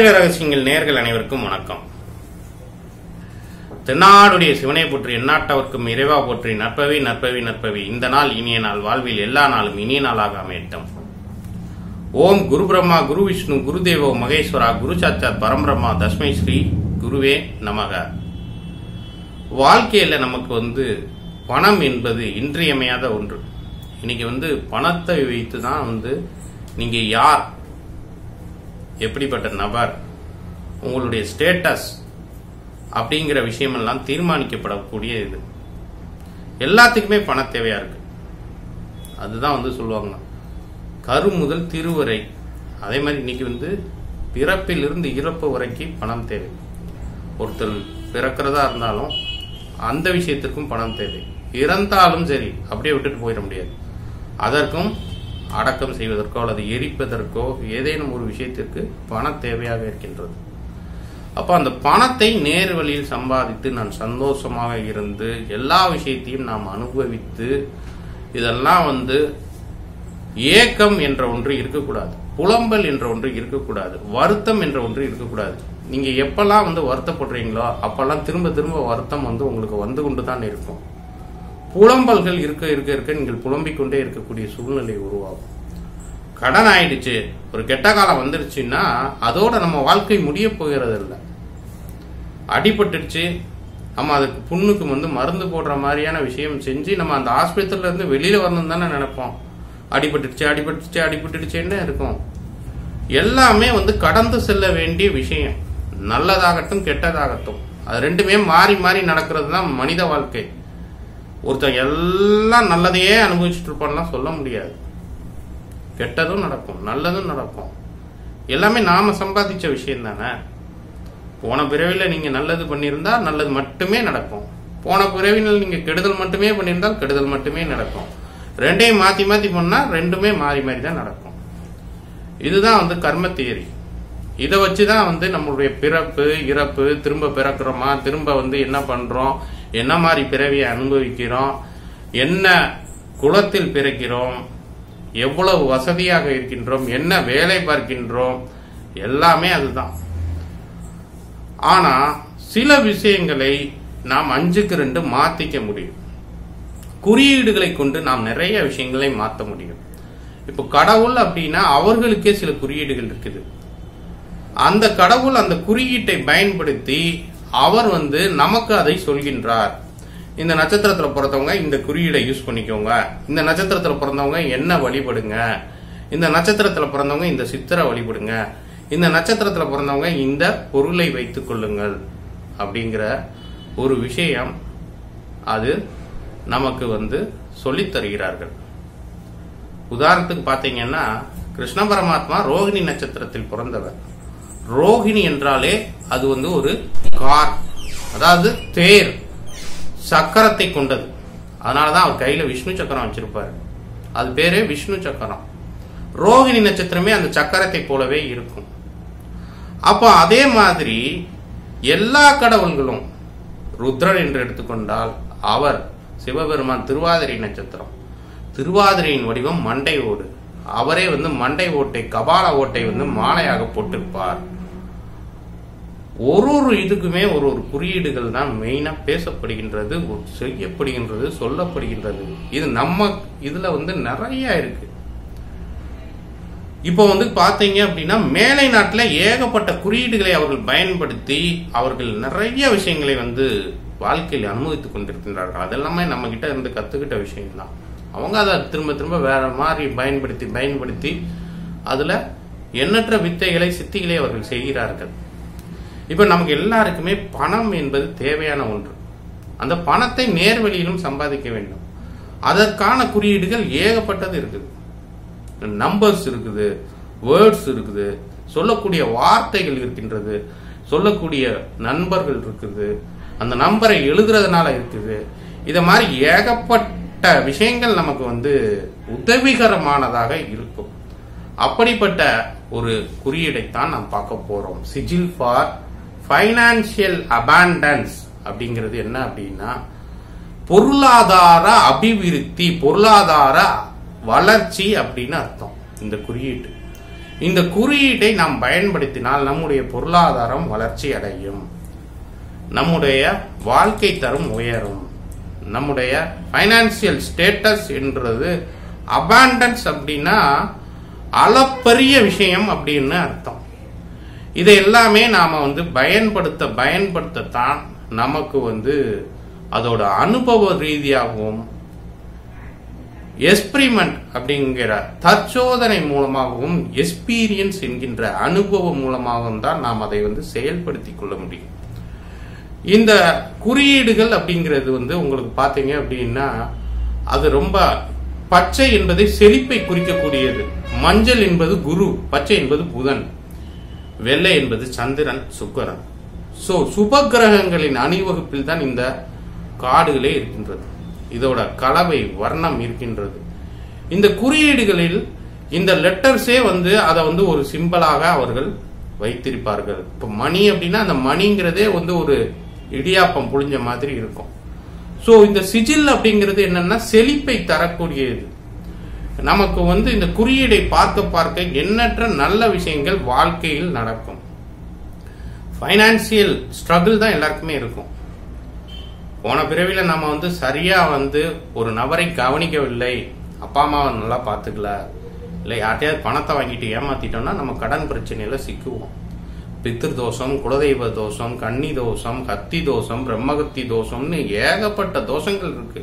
ஜோதிட ரகசியங்கள் நேர்கள் அனைவருக்கும் வணக்கம் தென்னாடுடைய சிவனை போற்றி எந்நாட்டவர்க்கும் இறைவா போற்றி நற்பவி நற்பவி நற்பவி இந்த நாள் இனிய நாள் வாழ்வில் எல்லா நாளும் இனிய நாளாக அமையட்டும் ஓம் குரு பிரம்மா குரு விஷ்ணு குருதேவோ மகேஸ்வரா குரு சாட்சாத் பரம்பிரம்மா தஸ்மை ஸ்ரீ குருவே நமக வாழ்க்கையில நமக்கு வந்து பணம் என்பது இன்றியமையாத ஒன்று இன்னைக்கு வந்து பணத்தை வைத்து தான் வந்து நீங்க யார் எப்படிப்பட்ட நபர் உங்களுடைய ஸ்டேட்டஸ் அப்படிங்கிற விஷயமெல்லாம் தீர்மானிக்கப்படக்கூடிய இது எல்லாத்துக்குமே பண தேவையா இருக்கு அதுதான் வந்து சொல்லுவாங்க கரு முதல் திருவரை அதே மாதிரி இன்னைக்கு வந்து பிறப்பிலிருந்து இறப்பு வரைக்கும் பணம் தேவை ஒருத்தர் பிறக்கிறதா இருந்தாலும் அந்த விஷயத்திற்கும் பணம் தேவை இறந்தாலும் சரி அப்படியே விட்டுட்டு போயிட முடியாது அதற்கும் அடக்கம் செய்வதற்கோ அல்லது எரிப்பதற்கோ ஏதேனும் ஒரு விஷயத்திற்கு பண தேவையாக இருக்கின்றது அப்போ அந்த பணத்தை நேர் வழியில் சம்பாதித்து நான் சந்தோஷமாக இருந்து எல்லா விஷயத்தையும் நாம் அனுபவித்து இதெல்லாம் வந்து ஏக்கம் என்ற ஒன்று இருக்கக்கூடாது புலம்பல் என்ற ஒன்று இருக்கக்கூடாது வருத்தம் என்ற ஒன்று இருக்கக்கூடாது நீங்க எப்பெல்லாம் வந்து வருத்தப்படுறீங்களோ அப்பெல்லாம் திரும்ப திரும்ப வருத்தம் வந்து உங்களுக்கு வந்து கொண்டு தான் இருக்கும் புலம்பல்கள் இருக்க இருக்க இருக்க நீங்கள் புலம்பிக் கொண்டே இருக்கக்கூடிய சூழ்நிலை உருவாகும் கடன் ஆயிடுச்சு ஒரு கெட்ட காலம் வந்துருச்சுன்னா அதோட நம்ம வாழ்க்கை முடிய போகிறது இல்லை அடிபட்டுடுச்சு நம்ம அதுக்கு புண்ணுக்கு வந்து மருந்து போடுற மாதிரியான விஷயம் செஞ்சு நம்ம அந்த ஆஸ்பத்திரியில இருந்து வெளியில வரணும் தானே நினைப்போம் அடிபட்டுடுச்சு அடிபட்டுச்சு அடிபட்டுடுச்சேன்னு இருக்கும் எல்லாமே வந்து கடந்து செல்ல வேண்டிய விஷயம் நல்லதாகட்டும் கெட்டதாகட்டும் அது ரெண்டுமே மாறி மாறி நடக்கிறது தான் மனித வாழ்க்கை ஒருத்தன் எல்லாம் நல்லதையே அனுபவிச்சுட்டு இருப்பான்லாம் சொல்ல முடியாது கெட்டதும் நடக்கும் நல்லதும் நடக்கும் எல்லாமே நாம சம்பாதிச்ச விஷயம் தானே போன பிறவில நீங்க நல்லது பண்ணியிருந்தா நல்லது மட்டுமே நடக்கும் போன பிறவியில் நீங்க கெடுதல் மட்டுமே பண்ணியிருந்தால் கெடுதல் மட்டுமே நடக்கும் ரெண்டையும் மாத்தி மாத்தி பண்ணா ரெண்டுமே மாறி மாறி தான் நடக்கும் இதுதான் வந்து கர்ம தியரி இதை வச்சு தான் வந்து நம்மளுடைய பிறப்பு இறப்பு திரும்ப பிறக்கிறோமா திரும்ப வந்து என்ன பண்றோம் என்ன மாதிரி பிறவியை அனுபவிக்கிறோம் என்ன குலத்தில் பிறக்கிறோம் எவ்வளவு வசதியாக இருக்கின்றோம் என்ன வேலை பார்க்கின்றோம் எல்லாமே அதுதான் ஆனா சில விஷயங்களை நாம் அஞ்சுக்கு ரெண்டு மாத்திக்க முடியும் குறியீடுகளை கொண்டு நாம் நிறைய விஷயங்களை மாற்ற முடியும் இப்போ கடவுள் அப்படின்னா அவர்களுக்கே சில குறியீடுகள் இருக்குது அந்த கடவுள் அந்த குறியீட்டை பயன்படுத்தி அவர் வந்து நமக்கு அதை சொல்கின்றார் இந்த நட்சத்திரத்துல பிறந்தவங்க இந்த குறியீடை யூஸ் பண்ணிக்கோங்க இந்த நட்சத்திரத்துல பிறந்தவங்க என்ன வழிபடுங்க இந்த நட்சத்திரத்துல பிறந்தவங்க இந்த சித்திரை வழிபடுங்க இந்த நட்சத்திரத்துல பிறந்தவங்க இந்த பொருளை வைத்துக் கொள்ளுங்கள் அப்படிங்கிற ஒரு விஷயம் அது நமக்கு வந்து சொல்லித் தருகிறார்கள் உதாரணத்துக்கு பாத்தீங்கன்னா கிருஷ்ண பரமாத்மா ரோகிணி நட்சத்திரத்தில் பிறந்தவர் ரோகிணி என்றாலே அது வந்து ஒரு கார் அதாவது தேர் சக்கரத்தை கொண்டது அதனாலதான் அவர் கையில விஷ்ணு சக்கரம் வச்சிருப்பாரு அது பேரே விஷ்ணு சக்கரம் ரோகிணி நட்சத்திரமே அந்த சக்கரத்தை போலவே இருக்கும் அப்போ அதே மாதிரி எல்லா கடவுள்களும் ருத்ரன் என்று எடுத்துக்கொண்டால் அவர் சிவபெருமான் திருவாதிரை நட்சத்திரம் திருவாதிரையின் வடிவம் மண்டை ஓடு அவரே வந்து மண்டை ஓட்டை கபால ஓட்டை வந்து மாலையாக போட்டிருப்பார் ஒரு ஒரு இதுக்குமே ஒரு ஒரு குறியீடுகள் தான் மெயினா பேசப்படுகின்றது செய்யப்படுகின்றது சொல்லப்படுகின்றது இது நம்ம இதுல வந்து நிறைய இருக்கு இப்போ வந்து பாத்தீங்க அப்படின்னா மேலை நாட்டில் ஏகப்பட்ட குறியீடுகளை அவர்கள் பயன்படுத்தி அவர்கள் நிறைய விஷயங்களை வந்து வாழ்க்கையில் அனுமதித்துக் கொண்டிருக்கின்றார்கள் அதெல்லாமே நம்ம கிட்ட இருந்து கத்துக்கிட்ட விஷயம்தான் அவங்க அதை திரும்ப திரும்ப வேற மாதிரி பயன்படுத்தி பயன்படுத்தி அதுல எண்ணற்ற வித்தைகளை சித்திகளை அவர்கள் செய்கிறார்கள் இப்ப நமக்கு எல்லாருக்குமே பணம் என்பது தேவையான ஒன்று அந்த பணத்தை நேர்வழியிலும் சம்பாதிக்க வேண்டும் அதற்கான குறியீடுகள் ஏகப்பட்டது இருக்குது நம்பர்ஸ் இருக்குது வேர்ட்ஸ் இருக்குது சொல்லக்கூடிய வார்த்தைகள் இருக்கின்றது சொல்லக்கூடிய நண்பர்கள் இருக்குது அந்த நம்பரை எழுதுறதுனால இருக்குது இத மாதிரி ஏகப்பட்ட விஷயங்கள் நமக்கு வந்து உதவிகரமானதாக இருக்கும் அப்படிப்பட்ட ஒரு குறியீடைத்தான் நாம் பார்க்க போறோம் சிஜில் ஃபார் ஃபைனான்சியல் அபாண்டன்ஸ் அப்படிங்கிறது என்ன அப்படின்னா பொருளாதார அபிவிருத்தி பொருளாதார வளர்ச்சி அப்படின்னு அர்த்தம் இந்த குறியீட்டு இந்த குறியீட்டை நாம் பயன்படுத்தினால் நம்முடைய பொருளாதாரம் வளர்ச்சி அடையும் நம்முடைய வாழ்க்கை தரம் உயரும் நம்முடைய ஃபைனான்சியல் ஸ்டேட்டஸ் என்றது அபாண்டன்ஸ் அப்படின்னா அளப்பரிய விஷயம் அப்படின்னு அர்த்தம் இதை எல்லாமே நாம வந்து பயன்படுத்த பயன்படுத்தத்தான் நமக்கு வந்து அதோட அனுபவ ரீதியாகவும் எக்ஸ்பிரிமெண்ட் அப்படிங்கிற தற்சோதனை மூலமாகவும் எக்ஸ்பீரியன்ஸ் என்கின்ற அனுபவம் மூலமாகவும் தான் நாம் அதை வந்து செயல்படுத்திக் கொள்ள முடியும் இந்த குறியீடுகள் அப்படிங்கிறது வந்து உங்களுக்கு பார்த்தீங்க அப்படின்னா அது ரொம்ப பச்சை என்பதை செழிப்பை குறிக்கக்கூடியது மஞ்சள் என்பது குரு பச்சை என்பது புதன் வெள்ளை என்பது சந்திரன் சுக்கரன் சோ சுப கிரகங்களின் அணிவகுப்பில் தான் இந்த காடுகளே இருக்கின்றது இதோட கலவை வர்ணம் இருக்கின்றது இந்த குறியீடுகளில் இந்த லெட்டர்ஸே வந்து அதை வந்து ஒரு சிம்பிளாக அவர்கள் வைத்திருப்பார்கள் இப்போ மணி அப்படின்னா அந்த மணிங்கிறதே வந்து ஒரு இடியாப்பம் புழிஞ்ச மாதிரி இருக்கும் ஸோ இந்த சிஜில் அப்படிங்கிறது என்னன்னா செழிப்பை தரக்கூடியது நமக்கு வந்து இந்த குறியீடை பார்க்க பார்க்க எண்ணற்ற நல்ல விஷயங்கள் வாழ்க்கையில் நடக்கும் ஃபைனான்சியல் ஸ்ட்ரகிள் தான் எல்லாருக்குமே இருக்கும் போன பிறவில நம்ம வந்து சரியா வந்து ஒரு நபரை கவனிக்கவில்லை அப்பா அம்மாவை நல்லா பார்த்துக்கல இல்லை யார்ட்டையாவது பணத்தை வாங்கிட்டு ஏமாத்திட்டோம்னா நம்ம கடன் பிரச்சனையில சிக்குவோம் பித்திரு தோஷம் குலதெய்வ தோஷம் கன்னி தோஷம் கத்தி தோஷம் பிரம்மகத்தி தோஷம்னு ஏகப்பட்ட தோஷங்கள் இருக்கு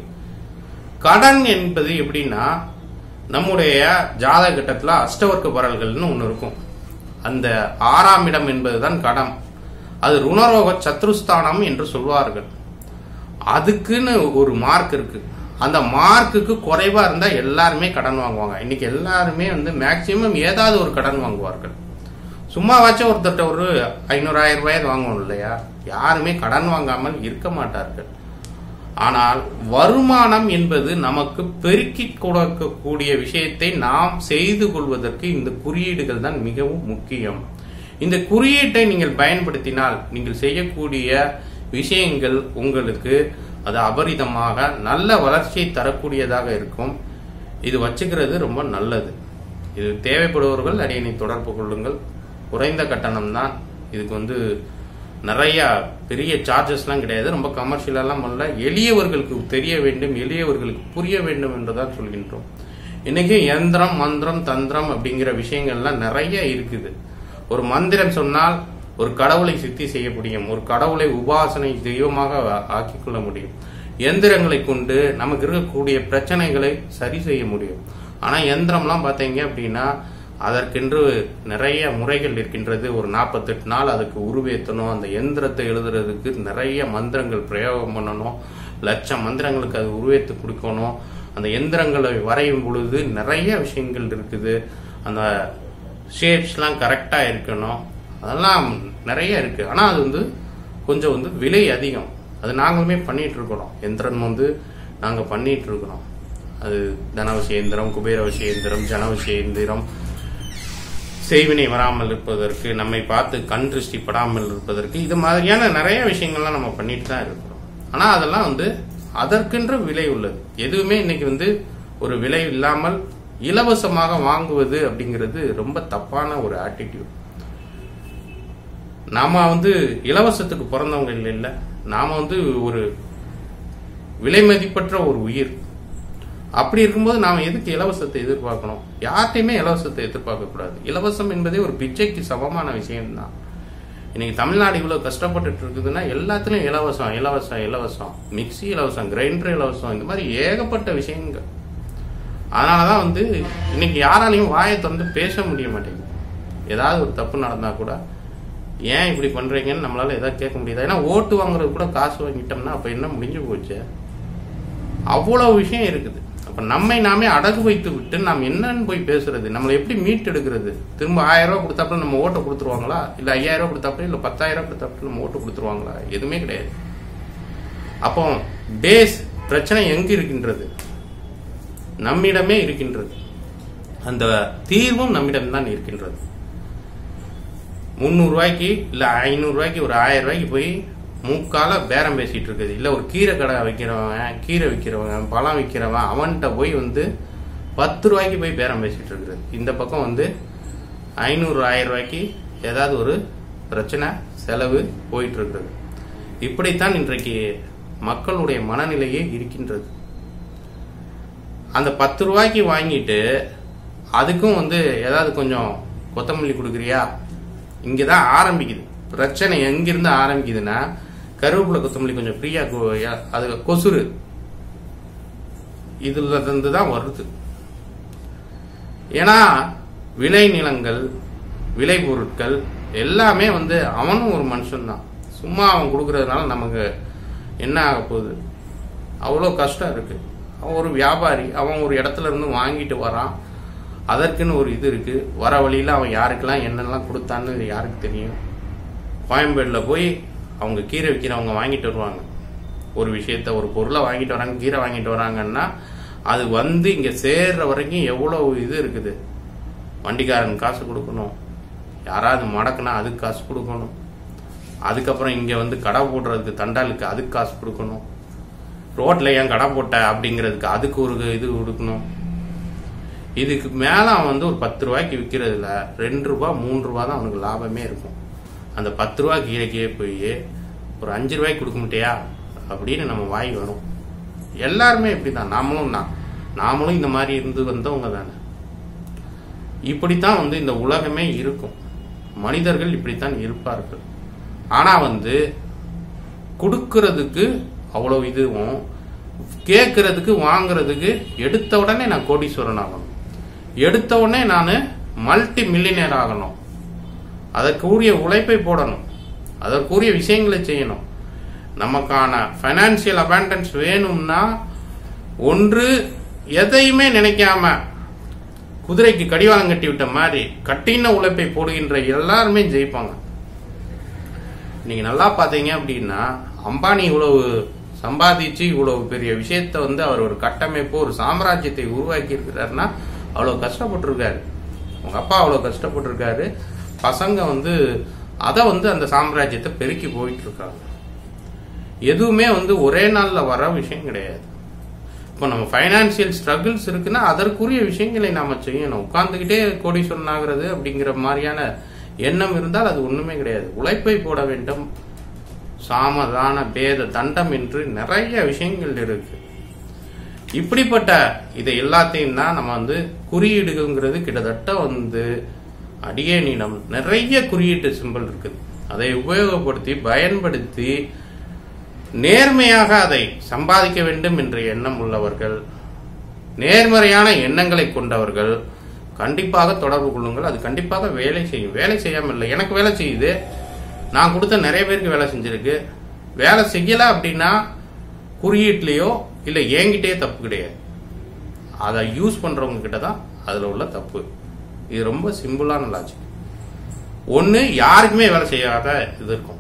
கடன் என்பது எப்படின்னா நம்முடைய ஜாதக கட்டத்தில் அஷ்டவர்க்க பரல்கள்னு ஒன்று இருக்கும் அந்த ஆறாம் இடம் என்பதுதான் கடன் அது ருணரோக சத்ருஸ்தானம் என்று சொல்வார்கள் அதுக்குன்னு ஒரு மார்க் இருக்கு அந்த மார்க்குக்கு குறைவா இருந்தா எல்லாருமே கடன் வாங்குவாங்க இன்னைக்கு எல்லாருமே வந்து மேக்சிமம் ஏதாவது ஒரு கடன் வாங்குவார்கள் சும்மாவாச்சும் ஒருத்தர்ட்ட ஒரு ஐநூறு ஆயிரம் ரூபாய் வாங்கணும் இல்லையா யாருமே கடன் வாங்காமல் இருக்க மாட்டார்கள் ஆனால் வருமானம் என்பது நமக்கு பெருக்கி கொடுக்கக்கூடிய விஷயத்தை நாம் செய்து கொள்வதற்கு இந்த குறியீடுகள் தான் மிகவும் முக்கியம் இந்த குறியீட்டை நீங்கள் பயன்படுத்தினால் நீங்கள் செய்யக்கூடிய விஷயங்கள் உங்களுக்கு அது அபரிதமாக நல்ல வளர்ச்சியை தரக்கூடியதாக இருக்கும் இது வச்சுக்கிறது ரொம்ப நல்லது இது தேவைப்படுபவர்கள் அடியனை தொடர்பு கொள்ளுங்கள் குறைந்த கட்டணம் தான் இதுக்கு வந்து நிறைய பெரிய சார்ஜஸ்லாம் கிடையாது ரொம்ப கமர்ஷியலெல்லாம் பண்ணல எளியவர்களுக்கு தெரிய வேண்டும் எளியவர்களுக்கு புரிய வேண்டும் என்றுதான் சொல்கின்றோம் இன்னைக்கு யந்திரம் மந்திரம் தந்திரம் அப்படிங்கிற விஷயங்கள்லாம் நிறைய இருக்குது ஒரு மந்திரம் சொன்னால் ஒரு கடவுளை சித்தி செய்ய முடியும் ஒரு கடவுளை உபாசனை தெய்வமாக ஆக்கிக் கொள்ள முடியும் எந்திரங்களை கொண்டு நமக்கு இருக்கக்கூடிய பிரச்சனைகளை சரி செய்ய முடியும் ஆனா எந்திரம்லாம் பார்த்தீங்க அப்படின்னா அதற்கென்று நிறைய முறைகள் இருக்கின்றது ஒரு நாற்பத்தெட்டு நாள் அதுக்கு உருவேற்றணும் அந்த எந்திரத்தை எழுதுறதுக்கு நிறைய மந்திரங்கள் பிரயோகம் பண்ணணும் லட்சம் மந்திரங்களுக்கு அது உருவேற்று கொடுக்கணும் அந்த எந்திரங்களை வரையும் பொழுது நிறைய விஷயங்கள் இருக்குது அந்த ஷேப்ஸ்லாம் கரெக்டாக இருக்கணும் அதெல்லாம் நிறைய இருக்கு ஆனால் அது வந்து கொஞ்சம் வந்து விலை அதிகம் அது நாங்களுமே பண்ணிட்டு இருக்கிறோம் எந்திரம் வந்து நாங்கள் பண்ணிட்டு இருக்கிறோம் அது தனவசி எந்திரம் குபேரவசி எந்திரம் ஜனவசி எந்திரம் செய்வினை வராமல் இருப்பதற்கு நம்மை பார்த்து கண் திருஷ்டி படாமல் இருப்பதற்கு இது மாதிரியான நிறைய விஷயங்கள்லாம் நம்ம பண்ணிட்டு தான் இருக்கிறோம் ஆனால் அதெல்லாம் வந்து அதற்கென்று விலை உள்ளது எதுவுமே இன்னைக்கு வந்து ஒரு விலை இல்லாமல் இலவசமாக வாங்குவது அப்படிங்கிறது ரொம்ப தப்பான ஒரு ஆட்டிடியூட் நாம வந்து இலவசத்துக்கு பிறந்தவங்க இல்லை இல்ல நாம வந்து ஒரு விலை மதிப்பற்ற ஒரு உயிர் அப்படி இருக்கும்போது நாம எதுக்கு இலவசத்தை எதிர்பார்க்கணும் யார்ட்டையுமே இலவசத்தை எதிர்பார்க்க கூடாது இலவசம் என்பதே ஒரு பிச்சைக்கு சமமான விஷயம்தான் இன்னைக்கு தமிழ்நாடு இவ்வளவு கஷ்டப்பட்டுட்டு இருக்குதுன்னா எல்லாத்துலயும் இலவசம் இலவசம் இலவசம் மிக்சி இலவசம் கிரைண்டர் இலவசம் இந்த மாதிரி ஏகப்பட்ட விஷயங்கள் அதனாலதான் வந்து இன்னைக்கு யாராலையும் வாயை திறந்து பேச முடிய மாட்டேங்குது ஏதாவது ஒரு தப்பு நடந்தா கூட ஏன் இப்படி பண்றீங்கன்னு நம்மளால ஏதாவது கேட்க முடியாது ஏன்னா ஓட்டு வாங்குறது கூட காசு வாங்கிட்டோம்னா அப்ப என்ன முடிஞ்சு போச்சு அவ்வளவு விஷயம் இருக்குது அப்ப நம்மை நாமே அடகு வைத்து விட்டு நாம் என்னன்னு போய் பேசுறது நம்மளை எப்படி மீட் எடுக்கிறது திரும்ப ஆயிரம் ரூபாய் கொடுத்தாப்புல நம்ம ஓட்டை கொடுத்துருவாங்களா இல்ல ஐயாயிரம் ரூபாய் கொடுத்தாப்புல இல்ல பத்தாயிரம் ரூபாய் கொடுத்தாப்புல நம்ம ஓட்டு கொடுத்துருவாங்களா எதுவுமே கிடையாது அப்போ பேஸ் பிரச்சனை எங்க இருக்கின்றது நம்மிடமே இருக்கின்றது அந்த தீர்வும் நம்மிடம்தான் இருக்கின்றது முந்நூறு ரூபாய்க்கு இல்ல ஐநூறு ரூபாய்க்கு ஒரு ஆயிரம் ரூபாய்க்கு போய் மூக்கால பேரம் பேசிட்டு இருக்குது இல்ல ஒரு கீரை கடை வைக்கிறவன் கீரை விற்கிறவன் பழம் விற்கிறவன் அவன்கிட்ட போய் வந்து பத்து ரூபாய்க்கு போய் பேரம் பேசிட்டு இருக்குது இந்த பக்கம் வந்து ஐநூறு ஆயிரம் ரூபாய்க்கு ஏதாவது ஒரு பிரச்சனை செலவு போயிட்டு இருக்கிறது இப்படித்தான் இன்றைக்கு மக்களுடைய மனநிலையே இருக்கின்றது அந்த பத்து ரூபாய்க்கு வாங்கிட்டு அதுக்கும் வந்து ஏதாவது கொஞ்சம் கொத்தமல்லி கொடுக்குறியா இங்கே தான் ஆரம்பிக்குது பிரச்சனை எங்கிருந்து ஆரம்பிக்குதுன்னா கருவேப்பிலை கொத்தமல்லி கொஞ்சம் ஃப்ரீயாக அது கொசுறு இதுல இருந்து தான் வருது ஏன்னா விளை நிலங்கள் விளை பொருட்கள் எல்லாமே வந்து அவனும் ஒரு மனுஷன்தான் சும்மா அவன் கொடுக்கறதுனால நமக்கு என்ன ஆக போகுது அவ்வளோ கஷ்டம் இருக்கு அவன் ஒரு வியாபாரி அவன் ஒரு இடத்துல இருந்து வாங்கிட்டு வரான் அதற்குன்னு ஒரு இது இருக்கு வர வழியில் அவன் யாருக்கெல்லாம் என்னெல்லாம் கொடுத்தான்னு யாருக்கு தெரியும் கோயம்பேடில் போய் அவங்க கீரை விற்கிறவங்க வாங்கிட்டு வருவாங்க ஒரு விஷயத்த ஒரு பொருளை வாங்கிட்டு வராங்க கீரை வாங்கிட்டு வராங்கன்னா அது வந்து இங்கே சேர்ற வரைக்கும் எவ்வளோ இது இருக்குது வண்டிக்காரன் காசு கொடுக்கணும் யாராவது மடக்குனா அதுக்கு காசு கொடுக்கணும் அதுக்கப்புறம் இங்கே வந்து கடை போடுறதுக்கு தண்டாளுக்கு அதுக்கு காசு கொடுக்கணும் ரோட்டில் ஏன் கடை போட்ட அப்படிங்கிறதுக்கு அதுக்கு ஒரு இது கொடுக்கணும் இதுக்கு மேலே அவன் வந்து ஒரு பத்து ரூபாய்க்கு விற்கிறதுல ரெண்டு ரூபா மூணு ரூபா தான் அவனுக்கு லாபமே இருக்கும் அந்த பத்து ரூபா கீழே கீழே போய் ஒரு அஞ்சு ரூபாய்க்கு கொடுக்க மாட்டியா அப்படின்னு நம்ம வாய் வரும் எல்லாருமே இப்படி தான் நாமளும் தான் நாமளும் இந்த மாதிரி இருந்து வந்தவங்க தானே இப்படித்தான் வந்து இந்த உலகமே இருக்கும் மனிதர்கள் இப்படித்தான் இருப்பார்கள் ஆனா வந்து கொடுக்கறதுக்கு அவ்வளவு இதுவும் கேட்கறதுக்கு வாங்குறதுக்கு எடுத்த உடனே நான் கோடீஸ்வரன் ஆகணும் எடுத்த உடனே நான் மல்டி மில்லியனர் ஆகணும் அதற்குரிய உழைப்பை போடணும் அதற்குரிய விஷயங்களை செய்யணும் நமக்கான ஃபைனான்சியல் அபேண்டன்ஸ் வேணும்னா ஒன்று எதையுமே நினைக்காம குதிரைக்கு கடிவாளம் கட்டி விட்ட மாதிரி கட்டின உழைப்பை போடுகின்ற எல்லாருமே ஜெயிப்பாங்க நீங்க நல்லா பாத்தீங்க அப்படின்னா அம்பானி இவ்வளவு சம்பாதிச்சு இவ்வளவு பெரிய விஷயத்த வந்து அவர் ஒரு கட்டமைப்பு ஒரு சாம்ராஜ்யத்தை உருவாக்கி இருக்கிறாருன்னா அவ்வளவு கஷ்டப்பட்டிருக்காரு உங்க அப்பா அவ்வளவு கஷ்டப்பட்டிருக்காரு பசங்க வந்து அதை வந்து அந்த சாம்ராஜ்யத்தை பெருக்கி போயிட்டு இருக்காங்க எதுவுமே வந்து ஒரே நாள்ல வர விஷயம் கிடையாது இப்போ நம்ம ஃபைனான்சியல் ஸ்ட்ரகிள்ஸ் இருக்குன்னா அதற்குரிய விஷயங்களை நாம செய்யணும் உட்கார்ந்துக்கிட்டே கோடீஸ்வரன் ஆகிறது அப்படிங்கிற மாதிரியான எண்ணம் இருந்தால் அது ஒண்ணுமே கிடையாது உழைப்பை போட வேண்டும் சாமதான பேத தண்டம் என்று நிறைய விஷயங்கள் இருக்கு இப்படிப்பட்ட இதை எல்லாத்தையும் தான் நம்ம வந்து குறியீடுங்கிறது கிட்டத்தட்ட வந்து அடியேனிடம் நிறைய குறியீட்டு சிம்பல் இருக்குது அதை உபயோகப்படுத்தி பயன்படுத்தி நேர்மையாக அதை சம்பாதிக்க வேண்டும் என்ற எண்ணம் உள்ளவர்கள் நேர்மறையான எண்ணங்களை கொண்டவர்கள் கண்டிப்பாக தொடர்பு கொள்ளுங்கள் அது கண்டிப்பாக வேலை செய்யும் வேலை செய்யாமல் இல்லை எனக்கு வேலை செய்யுது நான் கொடுத்த நிறைய பேருக்கு வேலை செஞ்சிருக்கு வேலை செய்யல அப்படின்னா குறியீட்லேயோ இல்லை என்கிட்டயே தப்பு கிடையாது அதை யூஸ் பண்றவங்க கிட்ட தான் அதில் உள்ள தப்பு இது ரொம்ப சிம்பிளான லாஜிக் ஒன்று யாருக்குமே வேலை செய்யாத இது இருக்கும்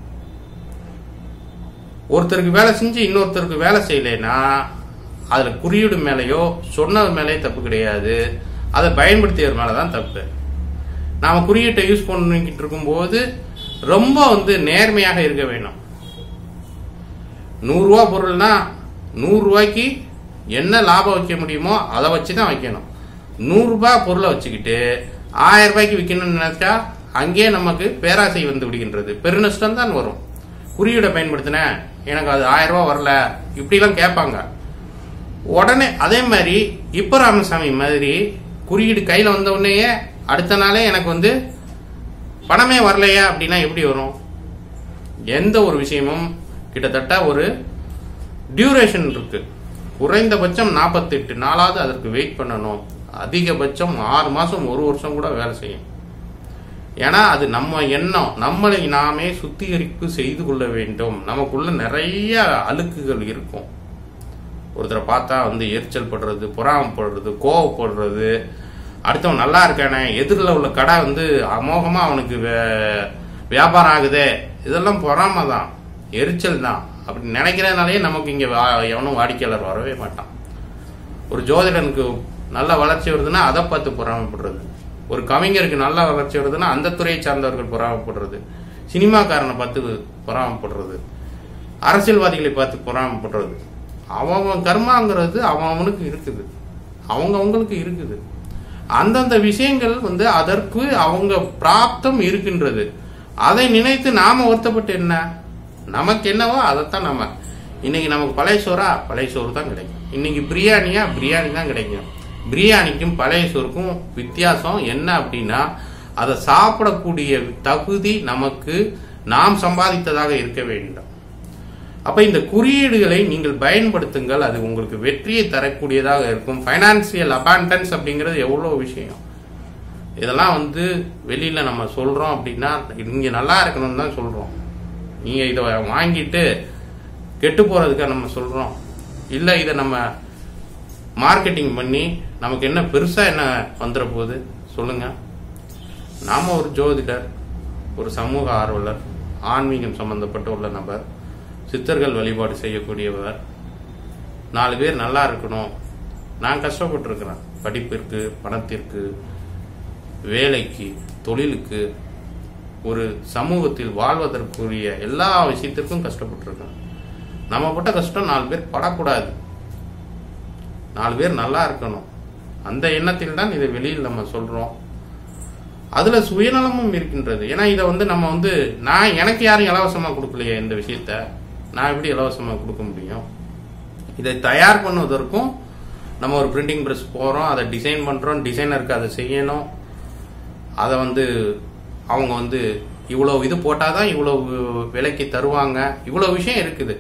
ஒருத்தருக்கு வேலை செஞ்சு இன்னொருத்தருக்கு வேலை செய்யலைன்னா அதுல குறியீடு மேலேயோ சொன்னது மேலேயோ தப்பு கிடையாது அதை பயன்படுத்தியவர் மேலே தான் தப்பு நாம குறியீட்டை யூஸ் பண்ணிக்கிட்டு இருக்கும்போது ரொம்ப வந்து நேர்மையாக இருக்க வேணும் நூறுரூவா பொருள்னா நூறுரூவாய்க்கு என்ன லாபம் வைக்க முடியுமோ அதை வச்சு தான் வைக்கணும் நூறுரூபா பொருளை வச்சுக்கிட்டு ஆயிரம் ரூபாய்க்கு விற்கணும்னு நினைச்சா அங்கேயே நமக்கு பேராசை வந்து விடுகின்றது பெருநஷ்டம் தான் வரும் குறியீடை பயன்படுத்தினேன் எனக்கு அது ஆயிரம் ரூபாய் வரல இப்படிலாம் கேட்பாங்க உடனே அதே மாதிரி இப்ப ராமசாமி மாதிரி குறியீடு கையில வந்த உடனேயே அடுத்த நாளே எனக்கு வந்து பணமே வரலையா அப்படின்னா எப்படி வரும் எந்த ஒரு விஷயமும் கிட்டத்தட்ட ஒரு டியூரேஷன் இருக்கு குறைந்தபட்சம் நாற்பத்தெட்டு நாளாவது அதற்கு வெயிட் பண்ணணும் அதிகபட்சம் ஆறு மாசம் ஒரு வருஷம் கூட வேலை செய்யும் ஏன்னா அது நம்ம எண்ணம் நம்மளை நாமே சுத்திகரிப்பு செய்து கொள்ள வேண்டும் நமக்குள்ள நிறைய அழுக்குகள் இருக்கும் ஒருத்தரை பார்த்தா வந்து எரிச்சல் படுறது பொறாமப்படுறது கோவப்படுறது அடுத்தவன் நல்லா இருக்கானே எதிரில் உள்ள கடை வந்து அமோகமா அவனுக்கு வே- வியாபாரம் ஆகுதே இதெல்லாம் பொறாம தான் எரிச்சல் தான் அப்படி நினைக்கிறதுனாலே நமக்கு இங்க வா- எவனும் வாடிக்கையாளர் வரவே மாட்டான் ஒரு ஜோதிடனுக்கு நல்ல வளர்ச்சி வருதுன்னா அதை பார்த்து பொறாமப்படுறது ஒரு கவிஞருக்கு நல்ல வளர்ச்சி வருதுன்னா அந்த துறையை சார்ந்தவர்கள் பொறாமப்படுறது சினிமாக்காரனை பார்த்து பொறாமப்படுறது அரசியல்வாதிகளை பார்த்து பொறாமப்படுறது அவன் அவன் கர்மாங்கிறது அவன் அவனுக்கு இருக்குது அவங்க அவங்களுக்கு இருக்குது அந்தந்த விஷயங்கள் வந்து அதற்கு அவங்க பிராப்தம் இருக்கின்றது அதை நினைத்து நாம வருத்தப்பட்டு என்ன நமக்கு என்னவோ அதைத்தான் நம்ம இன்னைக்கு நமக்கு பழைய சோறா பழைய சோறு தான் கிடைக்கும் இன்னைக்கு பிரியாணியா பிரியாணி தான் கிடைக்கும் பிரியாணிக்கும் பழைய சோறுக்கும் வித்தியாசம் என்ன அப்படின்னா அதை சாப்பிடக்கூடிய தகுதி நமக்கு நாம் சம்பாதித்ததாக இருக்க வேண்டும் அப்ப இந்த குறியீடுகளை நீங்கள் பயன்படுத்துங்கள் அது உங்களுக்கு வெற்றியை தரக்கூடியதாக இருக்கும் ஃபைனான்சியல் அபாண்டன்ஸ் அப்படிங்கிறது எவ்வளோ விஷயம் இதெல்லாம் வந்து வெளியில நம்ம சொல்றோம் அப்படின்னா இங்க நல்லா இருக்கணும்னு தான் சொல்றோம் நீங்க இதை வாங்கிட்டு கெட்டு போறதுக்காக நம்ம சொல்றோம் இல்ல இதை நம்ம மார்க்கெட்டிங் பண்ணி நமக்கு என்ன பெருசா என்ன வந்துட போகுது சொல்லுங்க நாம ஒரு ஜோதிடர் ஒரு சமூக ஆர்வலர் ஆன்மீகம் சம்பந்தப்பட்ட உள்ள நபர் சித்தர்கள் வழிபாடு செய்யக்கூடியவர் நாலு பேர் நல்லா இருக்கணும் நான் கஷ்டப்பட்டிருக்கிறேன் படிப்பிற்கு பணத்திற்கு வேலைக்கு தொழிலுக்கு ஒரு சமூகத்தில் வாழ்வதற்குரிய எல்லா விஷயத்திற்கும் கஷ்டப்பட்டிருக்கேன் நம்ம பட்ட கஷ்டம் நாலு பேர் படக்கூடாது நாலு பேர் நல்லா இருக்கணும் அந்த எண்ணத்தில் தான் இதை வெளியில் நம்ம சொல்றோம் அதுல சுயநலமும் இருக்கின்றது ஏன்னா இதை வந்து நம்ம வந்து நான் எனக்கு யாரும் இலவசமா கொடுக்கலையே இந்த விஷயத்த நான் எப்படி இலவசமா கொடுக்க முடியும் இதை தயார் பண்ணுவதற்கும் நம்ம ஒரு பிரிண்டிங் பிரஸ் போறோம் அதை டிசைன் பண்றோம் டிசைனருக்கு அதை செய்யணும் அதை வந்து அவங்க வந்து இவ்வளவு இது போட்டாதான் இவ்வளவு விலைக்கு தருவாங்க இவ்வளவு விஷயம் இருக்குது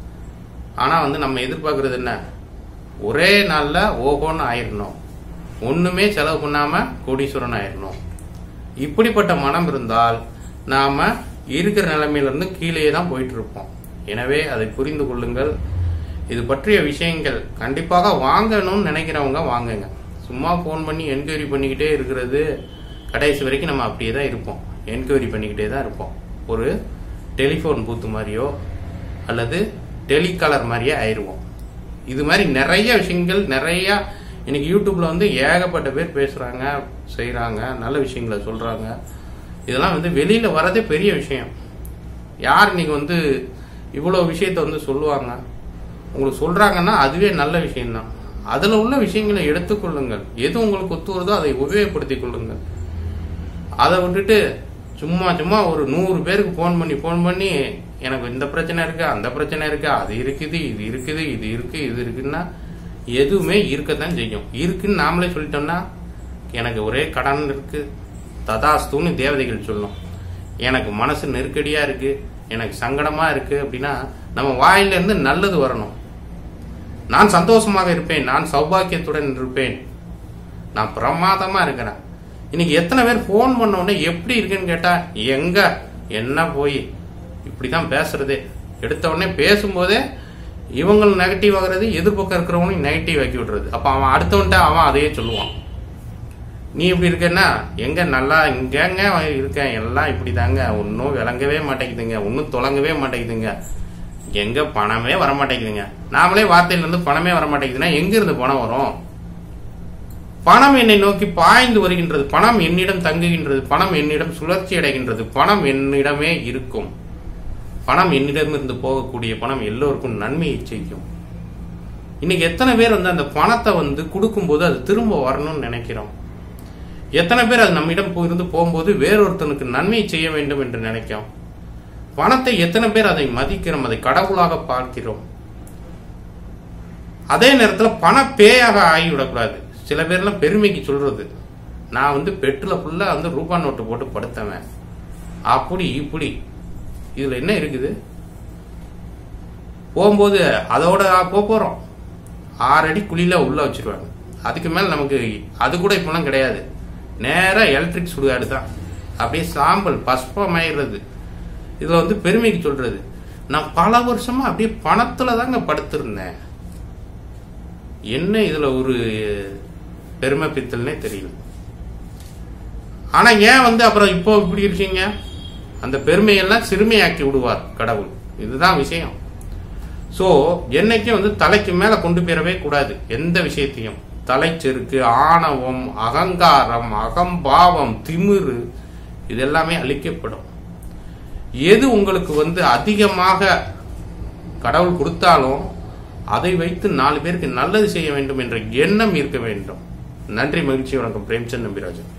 ஆனா வந்து நம்ம எதிர்பார்க்கறது என்ன ஒரே நாள்ல ஓஹோன்னு ஆயிடணும் ஒண்ணுமே செலவு பண்ணாம கோடீஸ்வரன் ஆயிடணும் இப்படிப்பட்ட மனம் இருந்தால் நாம இருக்கிற நிலைமையிலிருந்து கீழே தான் போயிட்டு இருப்போம் எனவே அதை புரிந்து கொள்ளுங்கள் இது பற்றிய விஷயங்கள் கண்டிப்பாக வாங்கணும்னு நினைக்கிறவங்க வாங்குங்க சும்மா ஃபோன் பண்ணி என்கொயரி பண்ணிக்கிட்டே இருக்கிறது கடைசி வரைக்கும் நம்ம அப்படியே தான் இருப்போம் என்கொயரி பண்ணிக்கிட்டே தான் இருப்போம் ஒரு டெலிஃபோன் பூத்து மாதிரியோ அல்லது டெலிகாலர் மாதிரியே ஆயிடுவோம் இது மாதிரி நிறைய விஷயங்கள் நிறைய இன்னைக்கு யூடியூப்ல வந்து ஏகப்பட்ட பேர் பேசுறாங்க செய்றாங்க நல்ல விஷயங்களை சொல்றாங்க இதெல்லாம் வந்து வெளியில வரதே பெரிய விஷயம் யார் இன்னைக்கு வந்து இவ்வளவு விஷயத்த வந்து சொல்லுவாங்க உங்களுக்கு சொல்றாங்கன்னா அதுவே நல்ல விஷயம்தான் அதுல உள்ள விஷயங்களை எடுத்துக்கொள்ளுங்கள் எது உங்களுக்கு ஒத்து வருதோ அதை உபயோகப்படுத்திக் கொள்ளுங்கள் அதை விட்டுட்டு சும்மா சும்மா ஒரு நூறு பேருக்கு ஃபோன் பண்ணி ஃபோன் பண்ணி எனக்கு இந்த பிரச்சனை இருக்கு அந்த பிரச்சனை இருக்கு அது இருக்குது இது இருக்குது இது இருக்கு இது இருக்குன்னா எதுவுமே இருக்கத்தான் செய்யும் இருக்குன்னு நாமளே சொல்லிட்டோம்னா எனக்கு ஒரே கடன் இருக்கு ததாஸ்துன்னு தேவதைகள் சொல்லும் எனக்கு மனசு நெருக்கடியா இருக்கு எனக்கு சங்கடமா இருக்கு அப்படின்னா நம்ம வாயில இருந்து நல்லது வரணும் நான் சந்தோஷமாக இருப்பேன் நான் சௌபாக்கியத்துடன் இருப்பேன் நான் பிரமாதமா இருக்கிறேன் இன்னைக்கு எத்தனை பேர் ஃபோன் பண்ண உடனே எப்படி இருக்குன்னு கேட்டா எங்க என்ன போய் இப்படிதான் பேசுறதே எடுத்த உடனே பேசும்போதே இவங்களும் நெகட்டிவ் ஆகுறது எதிர்பக்கம் இருக்கிறவனும் நெகட்டிவ் ஆக்கி விடுறது அப்ப அவன் அடுத்தவன்ட்ட அவன் அதையே சொல்லுவான் நீ இப்படி இருக்கன்னா எங்க நல்லா இங்கங்க இருக்கேன் எல்லாம் இப்படி தாங்க ஒன்னும் விளங்கவே மாட்டேங்குதுங்க ஒன்னும் தொடங்கவே மாட்டேங்குதுங்க எங்க பணமே வர மாட்டேங்குதுங்க நாமளே வார்த்தையில இருந்து பணமே வர மாட்டேங்குதுன்னா எங்க இருந்து பணம் வரும் பணம் என்னை நோக்கி பாய்ந்து வருகின்றது பணம் என்னிடம் தங்குகின்றது பணம் என்னிடம் சுழற்சி அடைகின்றது பணம் என்னிடமே இருக்கும் பணம் என்னிடமிருந்து போகக்கூடிய பணம் எல்லோருக்கும் நன்மையை செய்யும் இன்னைக்கு எத்தனை பேர் வந்து அந்த பணத்தை வந்து கொடுக்கும்போது அது திரும்ப வரணும்னு நினைக்கிறோம் எத்தனை பேர் அது நம்மிடம் இருந்து போகும்போது வேறொருத்தனுக்கு நன்மை செய்ய வேண்டும் என்று நினைக்கிறோம் பணத்தை எத்தனை பேர் அதை மதிக்கிறோம் அதை கடவுளாக பார்க்கிறோம் அதே நேரத்தில் பண பேயாக ஆகிவிடக்கூடாது சில பேர்லாம் பெருமைக்கு சொல்றது நான் வந்து பெட்ரோல ஃபுல்லா வந்து ரூபா நோட்டு போட்டு படுத்தவன் அப்படி இப்படி இதுல என்ன இருக்குது போகும்போது அதோட போக போறோம் ஆறு அடி குழியில உள்ள வச்சிருவாங்க அதுக்கு மேல நமக்கு அது கூட இப்பெல்லாம் கிடையாது நேரா எலக்ட்ரிக் சுடுகாடு தான் அப்படியே சாம்பல் பஸ்பமாயிடுறது இதுல வந்து பெருமைக்கு சொல்றது நான் பல வருஷமா அப்படியே பணத்துல தாங்க படுத்திருந்தேன் என்ன இதுல ஒரு பெருமை பித்தல்னே தெரியல ஆனா ஏன் வந்து அப்புறம் இப்போ இப்படி இருக்கீங்க அந்த பெருமையெல்லாம் சிறுமையாக்கி விடுவார் கடவுள் இதுதான் விஷயம் சோ என்னைக்கும் வந்து தலைக்கு மேல கொண்டு போயிடவே கூடாது எந்த விஷயத்தையும் தலைச்செருக்கு ஆணவம் அகங்காரம் அகம்பாவம் திமிரு இது எல்லாமே அழிக்கப்படும் எது உங்களுக்கு வந்து அதிகமாக கடவுள் கொடுத்தாலும் அதை வைத்து நாலு பேருக்கு நல்லது செய்ய வேண்டும் என்ற எண்ணம் இருக்க வேண்டும் நன்றி மகிழ்ச்சி வணக்கம் பிரேம்சந்த் நம்பிராஜன்